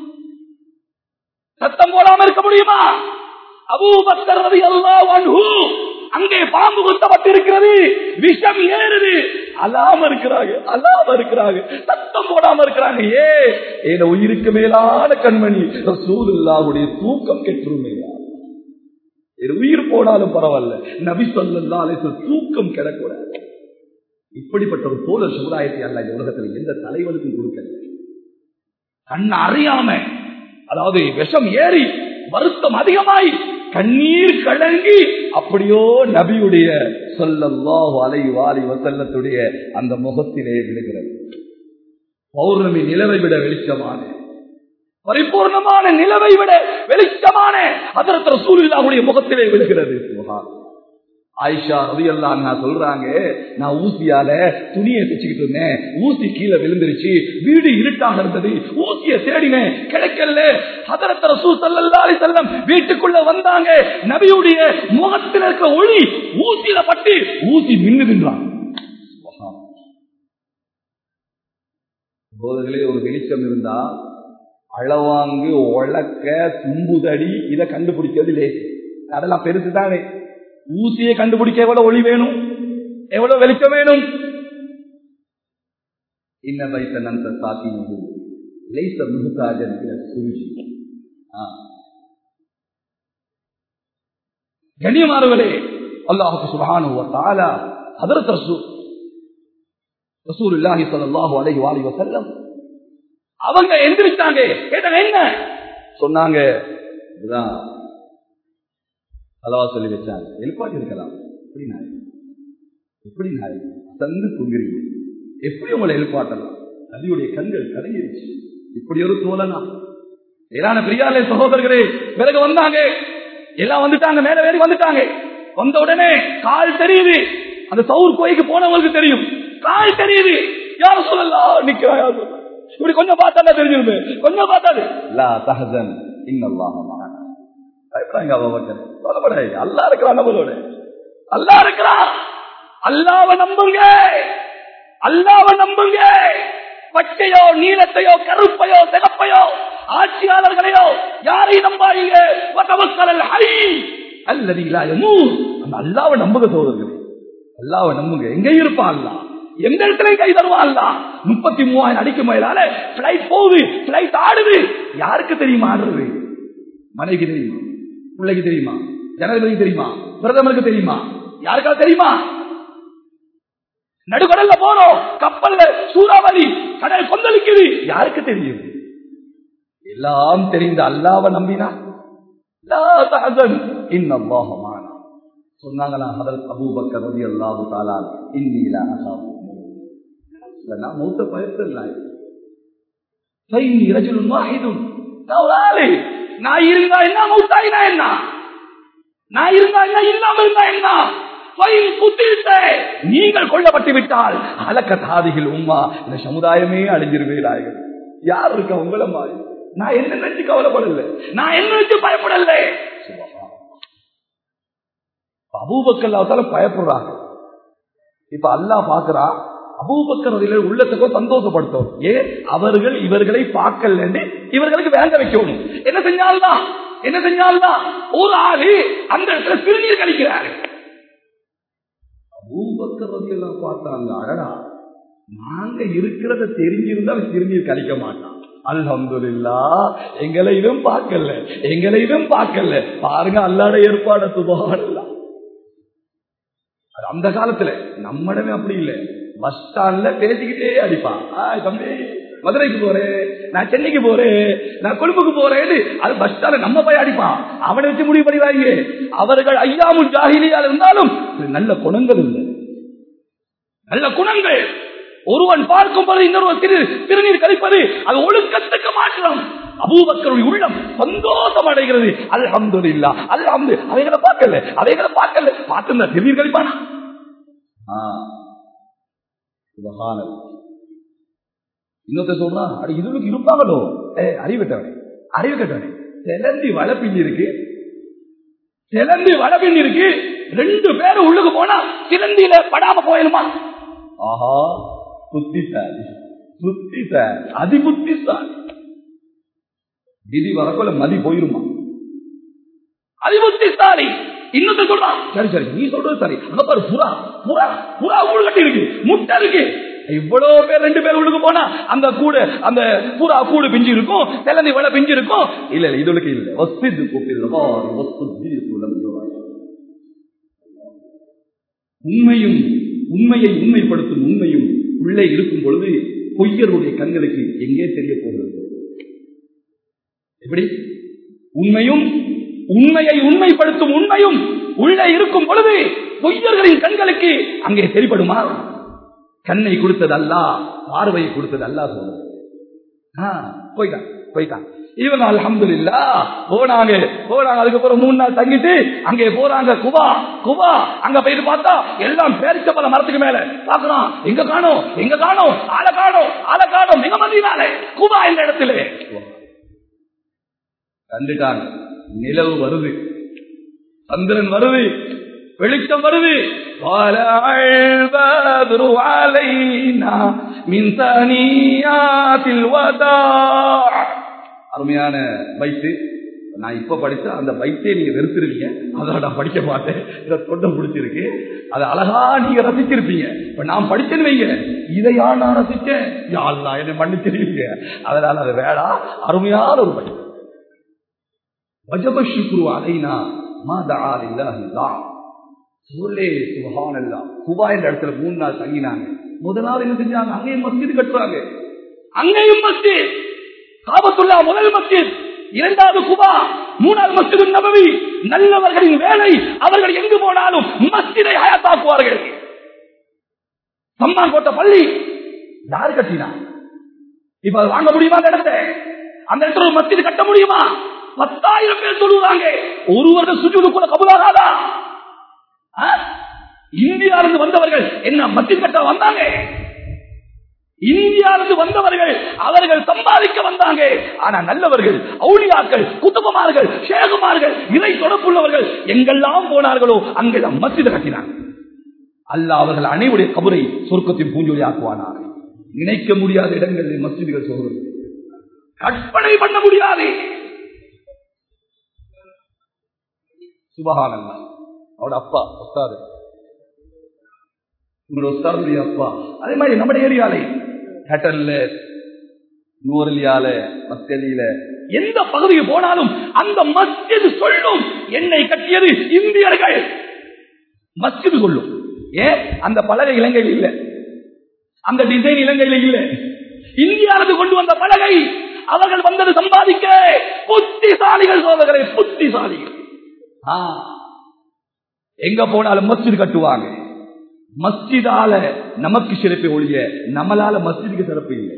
சத்தம் போடாம இருக்க முடியுமா அபூபக்கர் ரலியல்லாஹு அன்ஹு அங்கே பாம்பு குத்தப்பட்டிருக்கிறது விஷம் ஏறுது அலாம இருக்கிறாங்க அலாம இருக்கிறாங்க சத்தம் போடாம இருக்கிறாங்க ஏ என உயிருக்கு மேலான கண்மணி ரசூலுல்லாஹுடைய தூக்கம் கெட்டுருமே உயிர் போனாலும் பரவாயில்ல நபி சொல்லா தூக்கம் கிடக்கூடாது இப்படிப்பட்ட ஒரு தோழர் சமுதாயத்தை அல்ல இந்த உலகத்தில் எந்த தலைவனுக்கும் கொடுக்கல கண் அறியாம அதாவது விஷம் ஏறி வருத்தம் அதிகமாய் கண்ணீர் கலங்கி அப்படியோ நபியுடைய சொல்லல்லாஹு அலை வாலி வசல்லத்துடைய அந்த முகத்திலே விழுகிறது பௌர்ணமி நிலவை விட வெளிச்சமான பரிபூர்ணமான நிலவை விட வெளிச்சமான அதரத்திர சூழ்நிலாவுடைய முகத்திலே விழுகிறது ஆயிஷா ரவி எல்லாம் சொல்றாங்க நான் ஊசியால துணியை பிச்சுக்கிட்டு இருந்தேன் ஊசி கீழே விழுந்துருச்சு வீடு இருட்டாக இருந்தது ஊசிய தேடினேன் கிடைக்கல ஹதரத்தர சூசல்லாலி செல்லம் வீட்டுக்குள்ள வந்தாங்க நபியுடைய முகத்தில் இருக்க ஒளி ஊசியில பட்டு ஊசி மின்னுதுன்றான் போதர்களே ஒரு வெளிச்சம் இருந்தா அளவாங்கு உழக்க தும்புதடி இதை கண்டுபிடிக்கிறது லேசு அதெல்லாம் பெருசு தானே ஊசியை கண்டுபிடிக்க எவ்வளவு ஒளி வேணும் எவ்வளவு வெளிச்சம் வேணும் இன்ன வைத்த நந்த சாத்தி லைச முகதாஜன் சுருஜி கண்ணியமானவர்களே அல்லாஹுக்கு சுபஹானு தாலா ஹதரத் ரசூல் ரசூல் இல்லாஹி ஸல்லல்லாஹு அலைஹி வஸல்லம் வஸல்லம் அவங்க எந்திரிச்சாங்க கேட்டாங்க என்ன சொன்னாங்க இதுதான் அலவா சொல்லி வச்சாங்க எழுப்பாட்டி இருக்கலாம் எப்படி நாய் எப்படி நாய் தந்து தூங்குறீங்க எப்படி உங்களை எழுப்பாட்டலாம் நதியுடைய கண்கள் கலங்கிருச்சு இப்படி ஒரு தோழனா ஏதான பிரியாலே சகோதரர்களே பிறகு வந்தாங்க எல்லாம் வந்துட்டாங்க மேல வேறி வந்துட்டாங்க வந்த உடனே கால் தெரியுது அந்த சவுர் கோயிலுக்கு போனவங்களுக்கு தெரியும் கால் தெரியுது யார சொல்லலாம் நிக்கிறா யார் சொல்லலாம் இப்படி கொஞ்சம் பார்த்தா தெரிஞ்சிருமே கொஞ்சம் பார்த்தாது லா தஹசன் இன்னல்லாஹ் மகானா பயப்படாங்க அபூபக்கர் கவலைப்படாது அல்லா இருக்கிறான் நம்மளோட அல்லா இருக்கிறான் அல்லாவ நம்புங்க அல்லாவ நம்புங்க பச்சையோ நீளத்தையோ கருப்பையோ சிகப்பையோ ஆட்சியாளர்களையோ யாரையும் நம்பாதீங்க வதவக்கலல் ஹை அல்லது இல்லாயமூ அந்த அல்லாவை நம்புக சோதர்களே அல்லாவை நம்புங்க எங்க இருப்பான் அல்லா எந்த இடத்துல கை தருவான் அல்லா முப்பத்தி மூவாயிரம் அடிக்கும் மேலால பிளைட் போகுது பிளைட் ஆடுது யாருக்கு தெரியுமா ஆடுறது மனைவிக்கு தெரியுமா பிள்ளைக்கு தெரியுமா ஜனாதிபதிக்கு தெரியுமா பிரதமருக்கு தெரியுமா யாருக்காவது தெரியுமா நடுக்கடல்ல போறோம் கப்பல்ல சூறாவளி கடல் கொந்தளிக்குது யாருக்கு தெரியும் எல்லாம் தெரிந்த அல்லாவ நம்பினா லா தஹசன் இன்னல்லாஹு மஅனா சொன்னாங்களா ஹதரத் அபூபக்கர் ரதி அல்லாஹு தாலா இன்னில அசாபு நான் மூத்த பயத்தில்லை ரஜுலும் வாஹிதும் நான் ஒரு ஆளு நான் இருந்தா என்ன மூத்தாயினா என்ன நான் இருந்தா என்ன இல்லாம இருந்தா என்ன நீங்கள் கொல்லப்பட்டு விட்டால் அலக்க தாதிகள் உம்மா இந்த சமுதாயமே அழிஞ்சிருவேடார்கள் யார் இருக்க உங்கள மாதிரி நான் என்ன நினைச்சு கவலைப்படல நான் என்ன நினைச்சு பயப்படல அபூபக்கல்லாத்தால பயப்படுறாங்க இப்ப அல்லா பாக்குறா அபூபக்கரதில உள்ளத்துக்கோ சந்தோஷப்படுத்தும் ஏன் அவர்கள் இவர்களை பார்க்கல இவர்களுக்கு வேங்க வைக்கணும் என்ன செஞ்சால்தான் என்ன செஞ்சால்தான் ஒரு ஆளு அந்த இடத்துல சிறுநீர் கழிக்கிறாரு அபூபக்கரதியெல்லாம் பார்த்தாங்க அழகா நாங்க இருக்கிறத தெரிஞ்சிருந்தா சிறுநீர் கழிக்க மாட்டான் அல்ஹம்துல்லா எங்களையும் பார்க்கல எங்களையும் பார்க்கல பாருங்க அல்லாட ஏற்பாடு சுபாடலாம் அந்த காலத்துல நம்மடமே அப்படி இல்லை பஸ் ஸ்டாண்ட்ல பேசிக்கிட்டே அடிப்பான் தம்பி மதுரைக்கு போறேன் நான் சென்னைக்கு போறேன் நான் கொழும்புக்கு போறேன்னு அது பஸ் ஸ்டாண்ட்ல நம்ம போய் அடிப்பான் அவனை வச்சு முடிவு பண்ணிவாங்க அவர்கள் ஐயாமும் ஜாகிலியா இருந்தாலும் நல்ல குணங்கள் இல்லை நல்ல குணங்கள் ஒருவன் பார்க்கும் போது இன்னொருவன் திரு திருநீர் கழிப்பது அது ஒழுக்கத்துக்கு மாற்றம் அபூபக்கருடைய உள்ளம் சந்தோஷம் அடைகிறது அல்ஹம்து இல்லா அல்ஹம்து அவைகளை பார்க்கல அவைகளை பார்க்கல பார்த்து திருநீர் கழிப்பானா இன்னொருத்த சொல்றான் அடி இதுக்கு இருப்பாங்களோ ஏ அறிவு கட்டவனே அறிவு கட்டவனே செலந்தி வளப்பிஞ்சி இருக்கு செலந்தி வளப்பிஞ்சி இருக்கு ரெண்டு பேரும் உள்ளுக்கு போனா சிலந்தியில படாம போயிடுமா ஆஹா புத்திசாலி புத்திசாலி அதி புத்திசாலி விதி வரக்குள்ள மதி போயிருமா அதி புத்திசாலி இன்னொரு சொல்றான் சரி சரி நீ சொல்றது சரி அங்க பாரு புறா புறா புறா ஊழல் கட்டி இருக்கு முட்டை இருக்கு இவ்வளவு பேர் ரெண்டு பேர் உள்ளுக்கு போனா அந்த கூடு அந்த பூரா கூடு பிஞ்சு இருக்கும் செலந்தி வள பிஞ்சு இருக்கும் இல்ல இல்ல இதுக்கு இல்ல வஸ்து உண்மையும் உண்மையை உண்மைப்படுத்தும் உண்மையும் உள்ளே இருக்கும் பொழுது பொய்யருடைய கண்களுக்கு எங்கே தெரிய போகிறது எப்படி உண்மையும் உண்மையை உண்மைப்படுத்தும் உண்மையும் உள்ளே இருக்கும் பொழுது பொய்யர்களின் கண்களுக்கு அங்கே தெரிப்படுமா கண்ணை கொடுத்தது அல்ல பார்வையை கொடுத்தது அல்ல சொல்லுங்க போயிட்டான் போயிட்டான் இவங்க அலமது இல்லா போனாங்க போனாங்க அதுக்கப்புறம் மூணு நாள் தங்கிட்டு அங்கே போறாங்க குபா குபா அங்க போயிட்டு பார்த்தா எல்லாம் பேரிச்ச பல மரத்துக்கு மேல பாக்குறான் எங்க காணும் எங்க காணும் ஆளை காணும் ஆளை காணும் எங்க மதியினாலே குபா இந்த இடத்துல கண்டுட்டாங்க நிலவு வருது சந்திரன் வருது வெளிச்சம் வருது அருமையான பைத்து நான் இப்ப படிச்சா அந்த பைத்தே நீங்க வெறுத்திருக்கீங்க அதை நான் படிக்க மாட்டேன் இதை தொண்டை பிடிச்சிருக்கு அதை அழகா நீங்க ரசிச்சிருப்பீங்க இப்ப நான் படிச்சேன்னு வைங்க இதையா நான் ரசிச்சேன் யாழ்லா என்னை மன்னிச்சிருக்கீங்க அதனால அது வேடா அருமையான ஒரு பைத்து வஜபஷி குரு அலைனா மாதால் இல்லாஹில்லா சொல்லே சுபஹான் எல்லாம் குபா என்ற இடத்துல மூணு நாள் தங்கினாங்க முதலாவது என்ன செஞ்சாங்க அங்கேயும் மஸ்ஜித் கட்டுறாங்க அங்கேயும் மஸ்ஜித் காபத்துல்லா முதல் மஸ்ஜித் இரண்டாவது குபா மூணாவது மஸ்ஜித் நபவி நல்லவர்களின் வேலை அவர்கள் எங்கு போனாலும் மஸ்ஜிதை ஹயாத்தாக்குவார்கள் சம்மான் போட்ட பள்ளி யாரு கட்டினா இப்ப அது வாங்க முடியுமா அந்த இடத்தை அந்த இடத்துல ஒரு மஸ்ஜித் கட்ட முடியுமா பத்தாயிரம் பேர் சொல்லுவாங்க ஒரு வருடம் சுற்றுலா கூட கபுலாகாதா இந்தியாவிலிருந்து வந்தவர்கள் என்ன மத்திய கட்ட வந்தாங்க இந்தியாவிலிருந்து வந்தவர்கள் அவர்கள் சம்பாதிக்க வந்தாங்க ஆனா நல்லவர்கள் அவுளியாக்கள் குத்துபமார்கள் சேகுமார்கள் இதை தொடர்புள்ளவர்கள் எங்கெல்லாம் போனார்களோ அங்கெல்லாம் மத்திய கட்டினாங்க அல்ல அவர்கள் அனைவருடைய கபரை சொர்க்கத்தின் பூஞ்சொலி ஆக்குவானார்கள் நினைக்க முடியாத இடங்களில் மசிதிகள் சொல்றது கற்பனை பண்ண முடியாது சுபகானல்லா அவட அப்பா உஸ்தாது உங்களோட உஸ்தாதுடைய அப்பா அதே மாதிரி நம்ம ஏரியாலே கட்டல்ல நூரலியால மஸ்கலியில எந்த பகுதிக்கு போனாலும் அந்த மஸ்ஜித் சொல்லும் என்னை கட்டியது இந்தியர்கள் மஸ்ஜித் சொல்லும் ஏன் அந்த பலகை இலங்கையில் இல்ல அந்த டிசைன் இலங்கையில் இல்ல இந்தியாவிலிருந்து கொண்டு வந்த பலகை அவர்கள் வந்தது சம்பாதிக்க புத்திசாலிகள் சோதகரை புத்திசாலிகள் எங்க போனாலும் மஸ்ஜித் கட்டுவாங்க மஸ்ஜிதால நமக்கு சிறப்பு ஒழிய நம்மளால மஸ்ஜிதுக்கு சிறப்பு இல்லை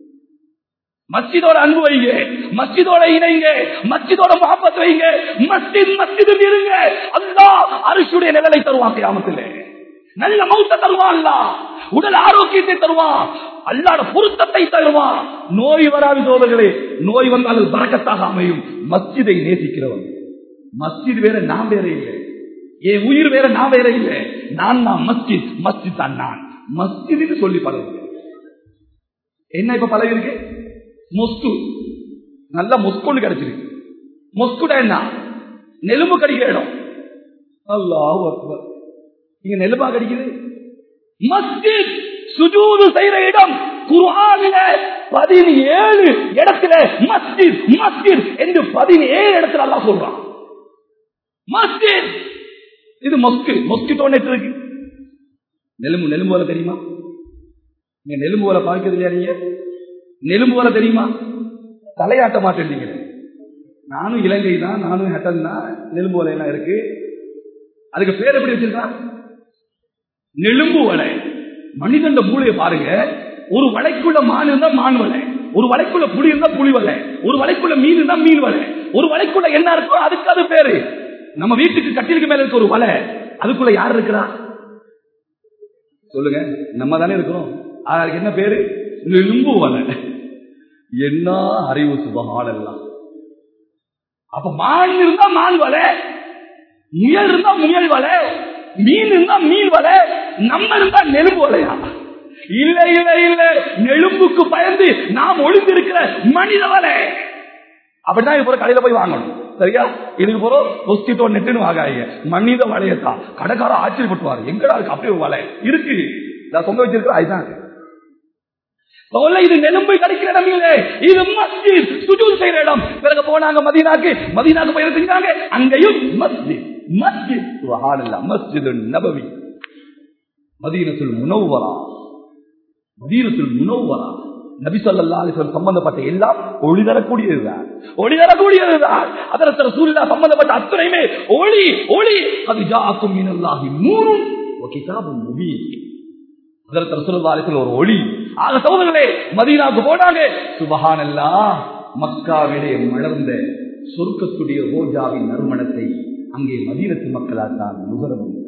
மஸ்ஜிதோட அன்பு வைங்க மஸ்ஜிதோட இணைங்க மஸ்ஜிதோட முகப்பத் வைங்க மஸ்ஜித் மஸ்ஜிது இருங்க அல்லா அரிசுடைய நிழலை தருவான் கிராமத்தில் நல்ல மௌத்த தருவான் அல்லா உடல் ஆரோக்கியத்தை தருவான் அல்லாட பொருத்தத்தை தருவான் நோய் வராது சோதர்களே நோய் வந்தால் பறக்கத்தாக அமையும் மஸ்ஜிதை நேசிக்கிறவன் மஸ்ஜித் வேற நான் வேற இல்லை என் உயிர் வேற நான் வேற இல்லை நான் தான் மஸ்ஜித் மஸ்ஜித் தான் நான் மஸ்ஜிதுன்னு சொல்லி பழகுங்க என்ன இப்ப பழகி இருக்கு மொஸ்கு நல்ல மொஸ்குன்னு கிடைச்சிருக்கு மொஸ்குடா என்ன நெலும்பு கடிக்கிற இடம் அல்லாஹ் அக்பர் இங்க நெலும்பா கடிக்குது மஸ்ஜித் சுஜூது செய்யற இடம் குர்ஆன்ல பதினேழு இடத்துல மஸ்ஜித் மஸ்ஜித் என்று பதினேழு இடத்துல அல்லாஹ் சொல்றான் மஸ்ஜித் இது மொஸ்கு மொஸ்கிட்டோ நெட் இருக்கு நெலும்பு நெலும்பு வர தெரியுமா நீங்க நெலும்பு வர பார்க்கிறது இல்லையா நீங்க நெலும்பு வர தெரியுமா தலையாட்ட மாட்டேன் நானும் இலங்கை தான் நானும் ஹட்டன் தான் நெலும்பு வலை எல்லாம் இருக்கு அதுக்கு பேர் எப்படி வச்சிருக்கான் நெலும்பு வலை மனிதன் மூளையை பாருங்க ஒரு வலைக்குள்ள மான் இருந்தா மான் வலை ஒரு வலைக்குள்ள புலி இருந்தா புலி வலை ஒரு வலைக்குள்ள மீன் இருந்தா மீன் வலை ஒரு வலைக்குள்ள என்ன இருக்கோ அதுக்கு அது பேரு நம்ம வீட்டுக்கு கட்டிலுக்கு மேல இருக்க ஒரு வலை அதுக்குள்ள யார் இருக்கிறா சொல்லுங்க நம்ம தானே இருக்கிறோம் அதுக்கு என்ன பேரு நெலும்பு வலை என்ன அறிவு சுபகால் எல்லாம் அப்ப மான் இருந்தா மான் வலை முயல் இருந்தா முயல் வலை மீன் இருந்தா மீன் வலை நம்ம இருந்தா நெலும்பு வலையா இல்ல இல்ல இல்ல நெலும்புக்கு பயந்து நாம் ஒளிந்திருக்கிற மனித வலை அப்படிதான் இது போற கடையில போய் வாங்கணும் சரியா இதுக்கு போற பொஸ்கிட்டோ நெட்டுன்னு வாங்காங்க மனித வலையத்தான் கடைக்கார ஆச்சரியப்பட்டுவாரு எங்கடா இருக்கு அப்படியே ஒரு வலை இருக்கு நான் சொந்த வச்சிருக்கிற அதுதான் சொல்ல இது நெலும்பு கிடைக்கிற இடம் இல்ல இது மஸ்ஜித் சுஜூத் செய்யற இடம் பிறகு போனாங்க மதீனாக்கு மதீனாக்கு போய் செஞ்சாங்க அங்கேயும் மஸ்ஜித் மஸ்ஜித் சுபஹானல்லா மஸ்ஜித் நபவி மதீனத்துல் முனவ்வரா மதீனத்துல் முனவ்வரா நபி சொல்லா அலிஸ்வரம் சம்பந்தப்பட்ட எல்லாம் ஒளி தரக்கூடியதுதான் ஒளி தரக்கூடியதுதான் அதற்கு சூழ்நிலை சம்பந்தப்பட்ட அத்தனையுமே ஒளி ஒளி அது ஜாக்கும் மீனல்லாகி நூறும் கிதாபும் முபீன் அதற்கு ரசூலுல்லாஹி ஒரு ஒளி ஆக சகோதரர்களே மதீனாவுக்கு போனாங்க சுபஹானல்லா மக்காவிலே மலர்ந்த சொர்க்கத்துடைய ரோஜாவின் நறுமணத்தை அங்கே மதீனத்து மக்களால் தான் நுகர முடியும்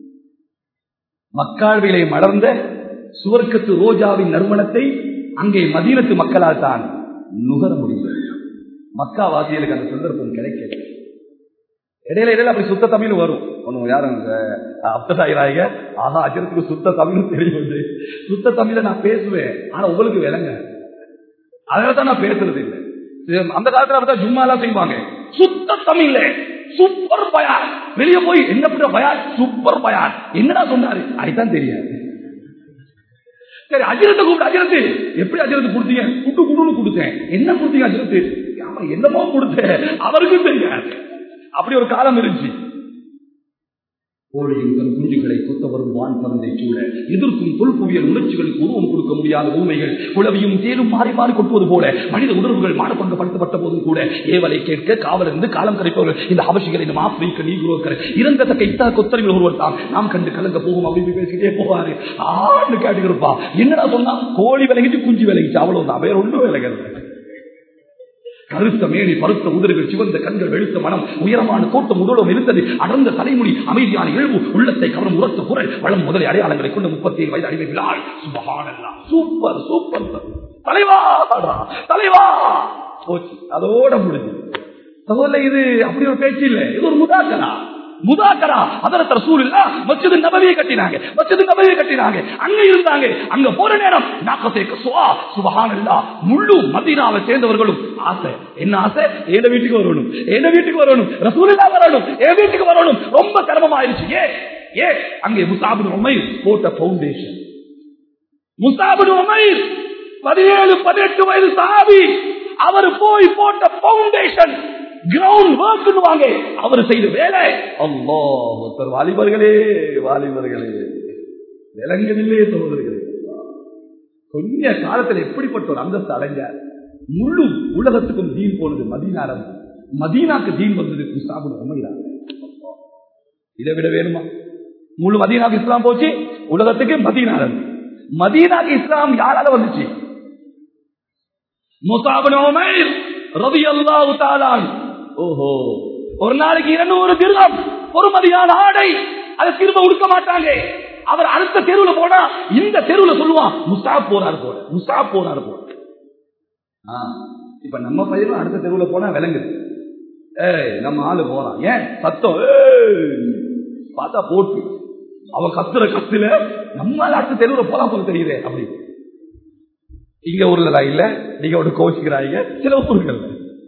மக்காவிலே மலர்ந்த சுவர்க்கத்து ரோஜாவின் நறுமணத்தை அங்கே மதீனத்து மக்களால் தான் நுகர முடியும் மக்கா வாசிகளுக்கு அந்த சந்தர்ப்பம் கிடைக்கல இடையில இடையில அப்படி சுத்த தமிழ் வரும் ஒண்ணு யாரும் அப்தாயிராங்க ஆஹா அஜரத்துக்கு சுத்த தமிழ் தெரியும் சுத்த தமிழ நான் பேசுவேன் ஆனா உங்களுக்கு விளங்க அதனால தான் நான் பேசுறது இல்லை அந்த காலத்துல அப்பதான் ஜும்மா எல்லாம் செய்வாங்க சுத்த தமிழ்ல சூப்பர் பயார் வெளியே போய் என்ன பண்ற பயார் சூப்பர் பயார் என்னடா சொன்னாரு அதுதான் தெரியாது சரி அஜிரத்தை கூப்பிட்டு அஜிரத்து எப்படி அஜிரத்து கொடுத்தீங்க குட்டு குடுன்னு கொடுத்தேன் என்ன கொடுத்தீங்க அஜிரத்து என்னமோ கொடுத்தேன் அவருக்கும் தெரியாது அப்படி ஒரு காலம் இருந்துச்சு கோழியும் தன் குஞ்சுகளை கொத்த வரும் வான் பறந்தை சூழ எதிர்க்கும் தொல்புவியல் உணர்ச்சிகளுக்கு உருவம் கொடுக்க முடியாத ஊமைகள் குளவியும் தேரும் மாறி மாறி கொட்டுவது போல மனித உணர்வுகள் மானப்பங்கப்படுத்தப்பட்ட போதும் கூட ஏவலை கேட்க காவல் இருந்து காலம் கரைப்பவர்கள் இந்த அவசியங்களை நம்ம ஆப்பிரிக்க நீகுரோக்கர் இறந்தத்தக்க இத்தா கொத்தரிகள் ஒருவர் தான் நாம் கண்டு கலங்க போகும் அப்படின்னு பேசிக்கிட்டே போவாரு ஆண்டு கேட்டுக்கிறப்பா என்னடா சொன்னா கோழி விலகிட்டு குஞ்சு விலகிச்சு அவ்வளவுதான் வேற ஒன்றும் விலகிறது கருத்த மேனி பருத்த உதடுகள் சிவந்த கண்கள் வெளுத்த மனம் உயரமான தோட்டம் உடலும் இருந்தது அடர்ந்த தலைமுடி அமைதியான இழவு உள்ளத்தை கவரும் உரத்த குரல் வளம் முதலை அடையாளங்களை கொண்ட முப்பத்தி ஏழு வயது அடிமை விழாள் சுபகானல்லாம் சூப்பர் சூப்பர் தலைவா தலைவா போச்சு அதோட முடிஞ்சு சகோதர இது அப்படி ஒரு பேச்சு இல்லை இது ஒரு முதாக்கரா முதாக்கரா அதரத்த ரசூல் இல்ல மச்சது நபவியை கட்டினாங்க மச்சது நபவியை கட்டினாங்க அங்க இருந்தாங்க அங்க போற நேரம் நாக்கத்தை சுவா சுபஹானல்லா முழு மதீனாவை சேர்ந்தவர்களும் ஆசை என்ன ஆசை என் வீட்டுக்கு வரணும் என் வீட்டுக்கு வரணும் ரசூலில்லா வரணும் என் வீட்டுக்கு வரணும் ரொம்ப சிரமமாயிருச்சு ஏ ஏ அங்கே முசாபின் உமைர் போட்ட பவுண்டேஷன் முசாபின் உமைர் பதினேழு பதினெட்டு வயது சாபி அவர் போய் போட்ட பவுண்டேஷன் கிரவுண்ட் ஒர்க் வாங்க அவர் செய்த வேலை அல்லோ ஒருத்தர் வாலிபர்களே வாலிபர்களே விலங்கவில்லையே சகோதரர்களே கொஞ்ச காலத்துல எப்படிப்பட்ட ஒரு அந்தஸ்து அடைஞ்சார் முழு உலகத்துக்கும் தீன் போனது மதீனாரம் மதீனாக்கு தீன் வந்தது குசாபுன் உமைரா இதை விட வேணுமா முழு மதீனாக்கு இஸ்லாம் போச்சு உலகத்துக்கு மதீனா இருந்து. மதீனாக்கு இஸ்லாம் யாரால வந்துச்சு முசாபின் உமைர் ரலியல்லாஹு தஆலா அன்ஹு. ஓஹோ ஒரு நாளைக்கு இருநூறு திர்ஹம் பொறுமதியான ஆடை அதை திரும்ப உடுக்க மாட்டாங்க அவர் அடுத்த தெருவுல போனா இந்த தெருவுல சொல்லுவான் முஸ்தாப் போறாரு போல முஸ்தாப் போறாரு போல ஆ, இப்ப நம்ம பையனும் அடுத்த தெருவுல போனா விளங்குது ஏய் நம்ம ஆளு போறான் ஏன் சத்தம் ஏய், பார்த்தா போட்டு அவ கத்துற கத்துல நம்ம அடுத்த தெருவுல போலாம் போல தெரியுதே அப்படி இங்க ஊர்ல இல்ல நீங்க ஒரு கோச்சிக்கிறாங்க சில ஊர்கள்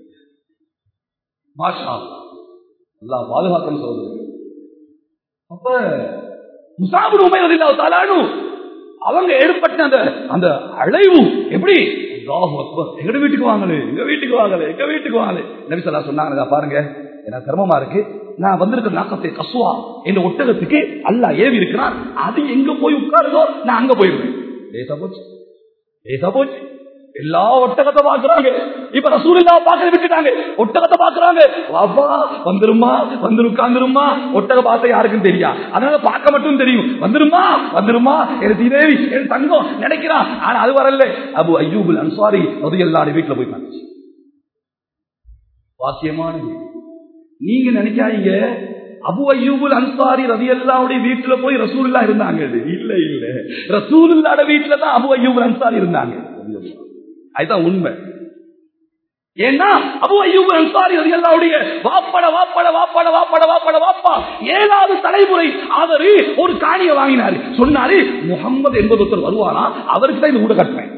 மாஷா அல்லா பாதுகாக்கணும் சொல்றது அப்ப முசாபின் உமையது இல்ல தாலானு அவங்க ஏற்பட்ட அந்த அந்த அழைவு எப்படி அல்லாஹு அக்பர். எங்க வீட்டுக்கு வாங்கல எங்க வீட்டுக்கு வாங்கல எங்க வீட்டுக்கு வாங்கல நபி சொல்லா சொன்னாங்க "இதா பாருங்க எனக்கு சிரமமா இருக்கு நான் வந்திருக்கிற நாக்கத்தை கசுவா என்ற ஒட்டகத்துக்கு அல்லாஹ் ஏவி இருக்கிறான் அது எங்க போய் உட்காருதோ நான் அங்க போயிருவேன் லேசா போச்சு லேசா போச்சு எல்லா ஒட்டகத்தை பாக்குறாங்க இப்ப ரசூலுல்லா பாக்க விட்டுட்டாங்க ஒட்டகத்தை பாக்குறாங்க வாப்பா வந்துருமா வந்து உட்கார்ந்துருமா ஒட்டக பார்த்த யாருக்கும் தெரியா அதனால பார்க்க மட்டும் தெரியும் வந்துருமா வந்துருமா எனக்கு தேவி என் தங்கம் நினைக்கிறான் ஆனா அது வரல அபு ஐயூபுல் அன்சாரி அது எல்லாரும் வீட்டுல போய் பார்த்துச்சு வாக்கியமானது நீங்க நினைக்காதீங்க அபு ஐயூபுல் அன்சாரி ரவி அல்லாவுடைய வீட்டுல போய் ரசூலுல்லா இருந்தாங்க இல்ல இல்ல ரசூலுல்லாட வீட்டுல தான் அபு ஐயூபுல் அன்சாரி இருந்தாங்க அதுதான் உண்மை ஏன்னா அபு ஐயூப் அன்சாரி ரலியல்லாஹுடைய வாப்பட வாப்பட வாப்பட வாப்பட வாப்பட வாப்பா ஏழாவது தலைமுறை அவரு ஒரு காணியை வாங்கினாரு சொன்னாரு முகம்மது என்பது ஒருத்தர் வருவாரா அவருக்கு தான் இந்த வீடு கட்டுறேன்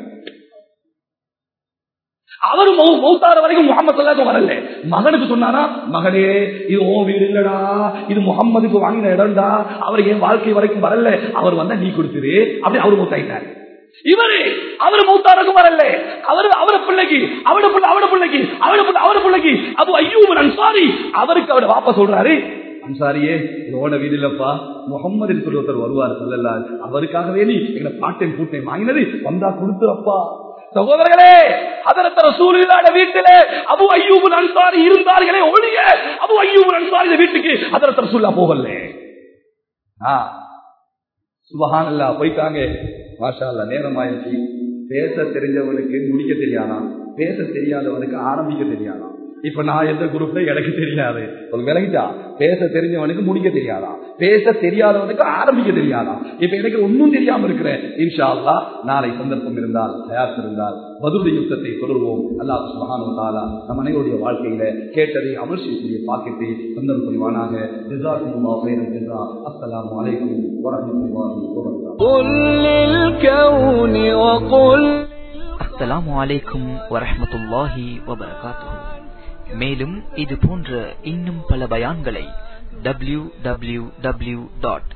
அவரு மௌ- மௌத்தார வரைக்கும் முகமது சல்லாக்கும் வரல மகனுக்கு சொன்னாரா மகனே இது ஓ வீடு இல்லடா இது முகம்மதுக்கு வாங்கின இடம்டா அவர் என் வாழ்க்கை வரைக்கும் வரல அவர் வந்தா நீ கொடுத்துரு அப்படி அவரு மௌத்தாயிட்டாரு இவரு அவரு மௌத்தாருக்கும் வரல அவரு அவர பிள்ளைக்கு அவட பிள்ளை அவட பிள்ளைக்கு அவட பிள்ளை அவர பிள்ளைக்கு அது ஐயூபன் அன்சாரி அவருக்கு அவட வாப்பா சொல்றாரு அன்சாரியே இதோட வீடு இல்லப்பா முகம்மது சொல்லி ஒருத்தர் வருவார் சொல்லல அவருக்காகவே நீ எங்களை பாட்டையும் கூட்டையும் வாங்கினது வந்தா கொடுத்துறப்பா சகோதரர்களே அதரத்த ரசூலில்லாட வீட்டிலே அபு ஐயூபு அன்சாரி இருந்தார்களே ஒழிய அபு ஐயூபு அன்சாரி வீட்டுக்கு அதரத்த ரசூல்லா போகல ஆ சுபஹானல்லா போயிட்டாங்க மாஷா அல்லா நேரம் ஆயிடுச்சு பேச தெரிஞ்சவனுக்கு முடிக்க தெரியாதாம் பேச தெரியாதவனுக்கு ஆரம்பிக்க தெரியாதாம் இப்ப நான் எந்த குரூப்ல எனக்கு தெரியாது உங்களுக்கு விளங்கிட்டா பேச தெரிஞ்சவனுக்கு முடிக்க தெரியாதா பேச தெரியாதவனுக்கு ஆரம்பிக்க தெரியாதா இப்ப எனக்கு ஒன்னும் தெரியாம இருக்கிறேன் இன்ஷா அல்லா நாளை சந்தர்ப்பம் இருந்தால் தயார் இருந்தால் பதிலுடைய யுத்தத்தை தொடர்வோம் அல்லாஹ் சுபஹானு தாலா நம் அனைவருடைய வாழ்க்கையில கேட்டதை அமல் செய்யக்கூடிய பாக்கியத்தை சந்தர்ப்பம் புரிவானாக ஜஸாக்குமுல்லாஹு ஹைரன் ஜஸா அஸ்ஸலாமு அலைக்கும் வரஹ்மத்துல்லாஹி வபரகாத்துஹு قل للكون وقل அஸ்ஸலாமு அலைக்கும் வரஹ்மத்துல்லாஹி வபரகாத்துஹு மேலும் இது போன்ற இன்னும் பல பயான்களை டபிள்யூ டபிள்யூ டபிள்யூ டாட்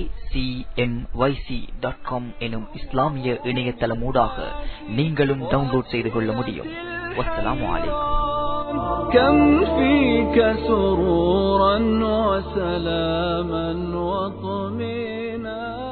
எனும் இஸ்லாமிய இணையதளமூடாக நீங்களும் டவுன்லோட் செய்து கொள்ள முடியும் வஸ்ஸலாமு அலைக்கும் كم فيك سرورا وسلاما وطمينا